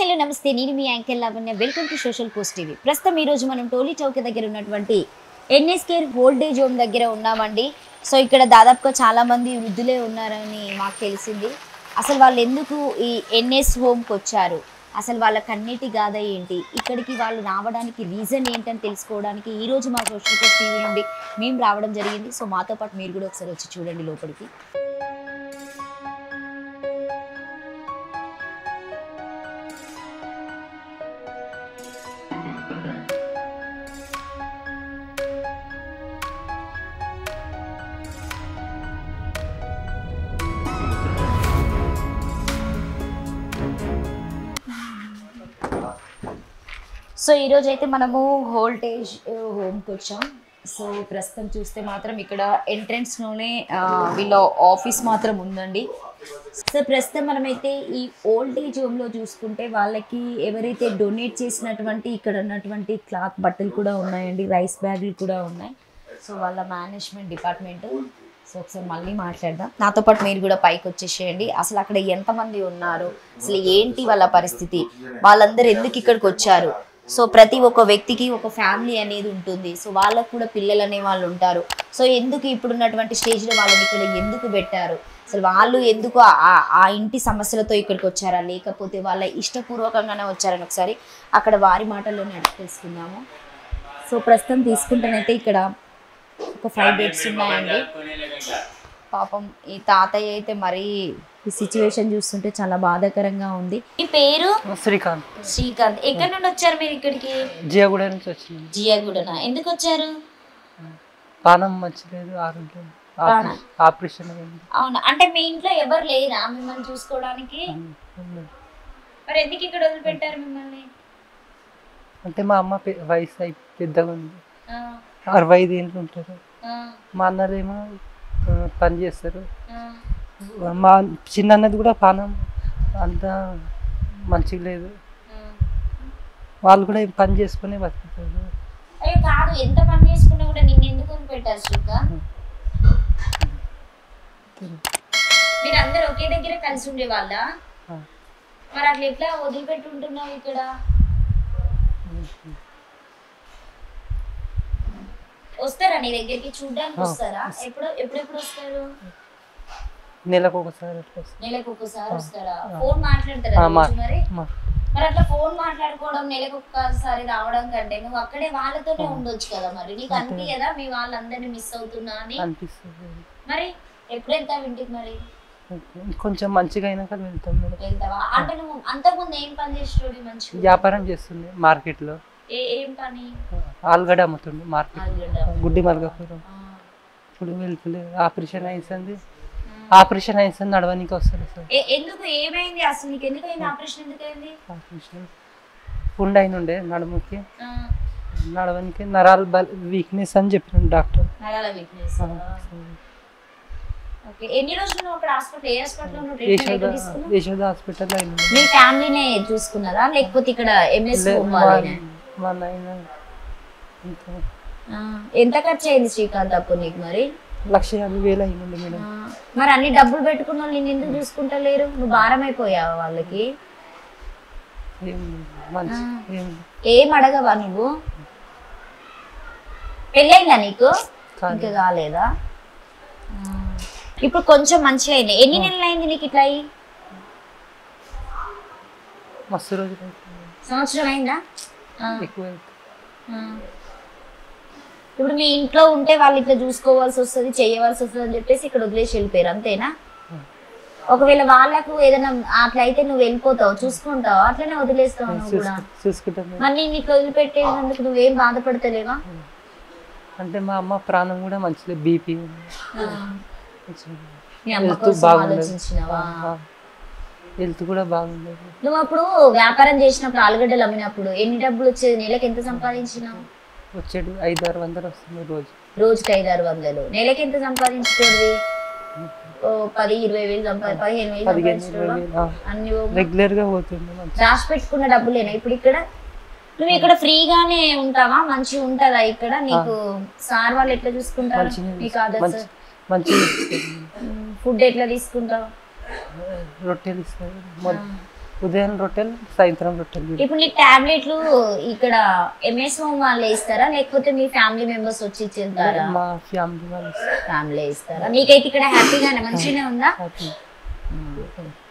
Hello నమస్తే నేను మీ anchor Lavanya welcome to Social Post TV ప్రస్తుతం ఈ రోజు మనం టోలీ చౌక్ దగ్గర ఉన్నటువంటి ఎన్ఎస్ కేర్ ఓల్డేజ్ హోమ్ దగ్గర ఉన్నామండి సో ఇక్కడ దాదాపుగా చాలా మంది వృద్ధులే ఉన్నారని మాకు తెలిసింది అసలు వాళ్ళు ఎందుకు ఈ ఎన్ఎస్ హోమ్కి వచ్చారు అసలు వాళ్ళ కన్నీటి గాథ ఏంటి ఇక్కడికి వాళ్ళు రావడానికి రీజన్ ఏంటని తెలుసుకోవడానికి ఈ రోజు మా సోషల్ పోస్ట్ టీవీ నుండి మేము రావడం జరిగింది సో మాతో పాటు మీరు కూడా ఒకసారి వచ్చి చూడండి లోపలికి సో ఈరోజు అయితే మనము హోల్టేజ్ హోమ్కి వచ్చాం సో ప్రస్తుతం చూస్తే మాత్రం ఇక్కడ ఎంట్రన్స్లోనే వీళ్ళ ఆఫీస్ మాత్రం ఉందండి సో ప్రస్తుతం మనమైతే ఈ ఓల్డేజ్ హోమ్లో చూసుకుంటే వాళ్ళకి ఎవరైతే డొనేట్ చేసినటువంటి ఇక్కడ ఉన్నటువంటి క్లాత్ బట్టలు కూడా ఉన్నాయండి రైస్ బ్యాగులు కూడా ఉన్నాయి సో వాళ్ళ మేనేజ్మెంట్ డిపార్ట్మెంట్ సో ఒకసారి మళ్ళీ మాట్లాడదాం నాతో పాటు మీరు కూడా పైకి వచ్చేసేయండి అసలు అక్కడ ఎంతమంది ఉన్నారు అసలు ఏంటి వాళ్ళ పరిస్థితి వాళ్ళందరూ ఎందుకు ఇక్కడికి వచ్చారు సో ప్రతి ఒక్క వ్యక్తికి ఒక ఫ్యామిలీ అనేది ఉంటుంది సో వాళ్ళకు కూడా పిల్లలు అనే వాళ్ళు ఉంటారు సో ఎందుకు ఇప్పుడున్నటువంటి స్టేజ్లో వాళ్ళని ఇక్కడ ఎందుకు పెట్టారు అసలు వాళ్ళు ఎందుకు ఆ- ఆ ఇంటి సమస్యలతో ఇక్కడికి వచ్చారా లేకపోతే వాళ్ళ ఇష్టపూర్వకంగానే వచ్చారని ఒకసారి అక్కడ వారి మాటల్లోనే అడిగి తెలుసుకుందాము సో ప్రస్తుతం తీసుకుంటేనైతే ఇక్కడ ఒక ఫైవ్ బెడ్స్ ఉన్నాయండి పాపం ఈ తాతయ్య అయితే మరీ ఈ సిచ్యువేషన్ చూస్తుంటే చాలా బాధాకరంగా ఉంది ఈ పేరు శ్రీకాంత్ శ్రీకాంత్ ఎక్కడి నుండి వచ్చారు మీరు ఇక్కడికి జియాగూడ నుంచి వచ్చింది జియాగూడనా ఎందుకు వచ్చారు పానం మంచిలేదు ఆరోగ్యం పానం. ఆపరేషన్- ఆపరేషన్ అయింది అవునా అంటే మీ ఇంట్లో ఎవరు లేరా మిమ్మల్ని చూసుకోవడానికి మరి ఎందుకు ఇక్కడ వదిలిపెట్టారు మిమ్మల్ని అంటే మా అమ్మ పె- వయసు అయి పెద్దగా ఉంది ఆ, అరవై ఐదు ఏళ్ళు ఉంటారు ఆ, మా అన్నదేమో ఆ, పని చేస్తారు ఆ. మా చిన్న అన్నది కూడా పానం అంత మంచిగా లేదు వాళ్ళు కూడా ఏం పని చేసుకుని బతుకుతారు అయ్యో కాదు ఎంత పని చేసుకున్నా కూడా నిన్ను ఎందుకు వదిలిపెట్టారు శ్రీకాంత్ మీరు అందరు ఒకే దగ్గర కలిసి ఉండే వాళ్ళ ఆ. మరి అట్లా ఎట్లా వదిలిపెట్టి ఉంటున్నావు ఇక్కడ వస్తారా నీ దగ్గరికి చూడడానికి ఆ, వస్తారా వస్తా. ఎప్పుడు ఎప్పుడెప్పుడు వస్తారు నెలకు ఒకసారి అట్లా వస్తుంది. నెలకు ఒక్కసారి ఆ, వస్తారా ఆ. ఫోన్ మాట్లాడతారా ఆ, మా- రోజు మరి మా- మరి అట్లా ఫోన్ మాట్లాడుకోవడం నెలకు ఒక్కసారి రావడం కంటే నువ్వు అక్కడే వాళ్ళతోనే ఆ. ఉండొచ్చు కదా మరి నీకు అంతే. అనిపించదా మీ వాళ్ళందరినీ మిస్ అవుతున్నా అని అనిపిస్తుంది మరి ఎప్పుడు వెళ్తావు ఇంటికి మరి కొంచెం మంచిగా అయినాక వెళ్తాం మేడం వెళ్తావా అంటే నువ్వు అంతకుముందు ఏం పని చేసేటోడి మంచి వ్యాపారం చేస్తుంది మార్కెట్లో ఏ ఏం పని ఆలుగడ్డ అమ్ముతుండే మార్కెట్ ఆలుగడ్డ. గుడ్డి మల్కాపురం ఆ, ఇప్పుడు వెళ్తలేదు ఆపరేషన్ అయింది ఆ. ఆపరేషన్ అయింది నడవనికి వస్తుంది సార్ ఏ- ఎందుకు ఏమైంది అసలు నీకు ఎందుకు అయింది ఆపరేషన్ ఎందుకు అయింది ఆపరేషన్ పుండ్ అయిన ఉండే నడుముకి ఆ, నడవనికి నరాలు వీక్నెస్ అని చెప్పిన డాక్టర్ నరాల వీక్నెస్ ఓకే ఎన్ని రోజులు నువ్వు అక్కడ హాస్పిటల్ ఏ హాస్పిటల్ నువ్వు ట్రీట్మెంట్ యశోద ఎక్కడ తీసుకున్నావు యశోద హాస్పిటల్లో అయింది మీ ఫ్యామిలీనే చూసుకున్నారా లేకపోతే ఇక్కడ ఎంఎస్ లే- హోమ్ మా వాళ్ళేనా? మా నాయన ఇంకా ఆ, ఎంత ఖర్చు అయింది శ్రీకాంత్ అప్పుడు నీకు మరి లక్ష యాభై వేలు అయింది మేడం ఆ, మరి అన్ని డబ్బులు పెట్టుకున్న వాళ్ళు నిన్ను ఎందుకు చూసుకుంటలేరు నువ్వు భారం అయిపోయావా వాళ్ళకి ఏం మంచి ఏం ఏం అడగవా నువ్వు పెళ్ళైందా నీకు కాదు. ఇంకా కాలేదా ఆ, ఇప్పుడు కొంచెం మంచిగా అయింది ఎన్ని నెలలు అయింది నీకు ఇట్లా అయ్యి మస్తు రోజులు అవుతుంది. సంవత్సరం అయిందా ఆ, ఎక్కువ అవుతుంది. ఆ. ఇప్పుడు మీ ఇంట్లో ఉంటే వాళ్ళు ఇట్లా చూసుకోవాల్సి వస్తుంది చేయవలసి వస్తుంది అని చెప్పేసి ఇక్కడ వదిలేసి వెళ్ళిపోయారు అంతేనా ఒకవేళ వాళ్ళకు ఏదైనా అట్లా అయితే నువ్వు వెళ్ళిపోతావు చూసుకుంటావు అట్లనే వదిలేస్తావు నువ్వు కూడా చూసుకు- చూసుకుంటాం మేడం. మరి నేను ఇట్లా వదిలిపెట్టేందుకు నువ్వేం బాధపడతలేవా అంటే మా అమ్మ ప్రాణం కూడా మంచిది బీపీ మీ అమ్మ హెల్త్ కోసం బాగుండదు ఆలోచించినవా హెల్త్ కూడా బాగుండదు నువ్వు అప్పుడు వ్యాపారం చేసినప్పుడు ఆలుగడ్డలు అమ్మినప్పుడు ఎన్ని డబ్బులు వచ్చేది నెలకి ఎంత సంపాదించినావు వచ్చేది ఐదు ఆరు వందలు వస్తుంది రోజు రోజుకి ఐదు ఆరు వందలు నెలకి ఎంత సంపాదించుతుంది ఓ పది ఇరవై వేలు సంపాది పదిహేను వేలు పదిహేను ఇరవై సంపాదించుకోవా వేలు ఆ. అన్ని ఓ- రెగ్యులర్ గా పోతుంది మంచి రాసి పెట్టుకున్న డబ్బులేనా ఇప్పుడు ఇక్కడ నువ్వు ఇక్కడ ఫ్రీగానే ఉంటావా మంచిగా ఉంటుందా ఇక్కడ నీకు సార్ వాళ్ళు ఎట్లా చూసుకుంటారు మంచిగా నీకు ఆదర్శ మంచి మంచిగా ఫుడ్ ఎట్లా తీసుకుంటావు రొట్టెలు ఇస్తారు మొ- ఉదయం రొట్టెలు సాయంత్రం రొట్టెలు తింటాం. ఇప్పుడు నీకు టాబ్లెట్లు ఇక్కడ ఎంఎస్ హోమ్ వాళ్ళే ఇస్తారా లేకపోతే మీ ఫ్యామిలీ మెంబర్స్ వచ్చి ఇచ్చేస్తారా మా ఫ్యామిలీ వాళ్ళు ఫ్యామిలీ ఇస్తారా మీకైతే ఇక్కడ హ్యాపీగానే మంచిగానే ఉందా హ్యాపీ